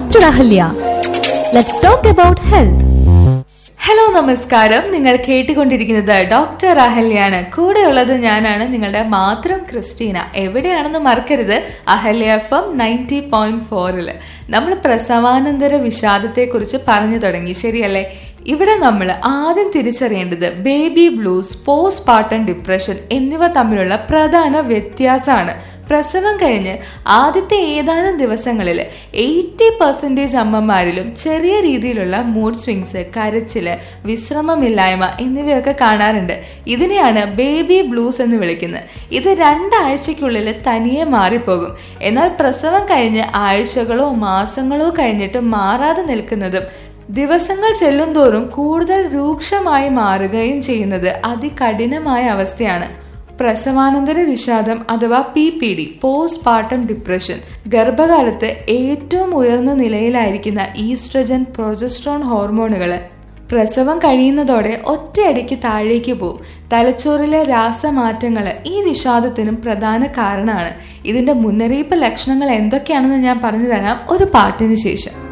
Dr. Ahalya. Let's talk about health. Hello നമസ്കാരം നിങ്ങൾ കേട്ടുകൊണ്ടിരിക്കുന്നത് ഡോക്ടർ അഹല്യാണ് കൂടെയുള്ളത് ഞാനാണ് നിങ്ങളുടെ മാത്രം ക്രിസ്റ്റീന എവിടെയാണെന്ന് മറക്കരുത് Ahalya F M ninety point ഫോറിൽ നമ്മൾ പ്രസവാനന്തര വിഷാദത്തെ കുറിച്ച് പറഞ്ഞു തുടങ്ങി ശരിയല്ലേ ഇവിടെ നമ്മൾ ആദ്യം തിരിച്ചറിയേണ്ടത് baby blues postpartum depression എന്നിവ തമ്മിലുള്ള പ്രധാന വ്യത്യാസമാണ് പ്രസവം കഴിഞ്ഞ് ആദ്യത്തെ ഏതാനും ദിവസങ്ങളിൽ എയ്റ്റി പെർസെൻറ്റേജ് അമ്മമാരിലും ചെറിയ രീതിയിലുള്ള മൂഡ് സ്വിങ്സ് കരച്ചില് വിശ്രമമില്ലായ്മ എന്നിവയൊക്കെ കാണാറുണ്ട് ഇതിനെയാണ് ബേബി ബ്ലൂസ് എന്ന് വിളിക്കുന്നത് ഇത് രണ്ടാഴ്ചയ്ക്കുള്ളിൽ തനിയെ മാറിപ്പോകും എന്നാൽ പ്രസവം കഴിഞ്ഞ് ആഴ്ചകളോ മാസങ്ങളോ കഴിഞ്ഞിട്ട് മാറാതെ നിൽക്കുന്നതും ദിവസങ്ങൾ ചെല്ലുന്തോറും കൂടുതൽ രൂക്ഷമായി മാറുകയും ചെയ്യുന്നത് അതികഠിനമായ അവസ്ഥയാണ് പ്രസവാനന്തര വിഷാദം അഥവാ P P D postpartum depression ഗർഭകാലത്ത് ഏറ്റവും ഉയർന്ന നിലയിലായിരിക്കുന്ന ഈസ്ട്രജൻ പ്രൊജസ്ട്രോൺ ഹോർമോണുകൾ പ്രസവം കഴിയുന്നതോടെ ഒറ്റയടിക്ക് താഴേക്ക് പോകും തലച്ചോറിലെ രാസമാറ്റങ്ങൾ ഈ വിഷാദത്തിനും പ്രധാന കാരണമാണ് ഇതിന്റെ മുന്നറിയിപ്പ് ലക്ഷണങ്ങൾ എന്തൊക്കെയാണെന്ന് ഞാൻ പറഞ്ഞു തരാം ഒരു പാട്ടിന് ശേഷം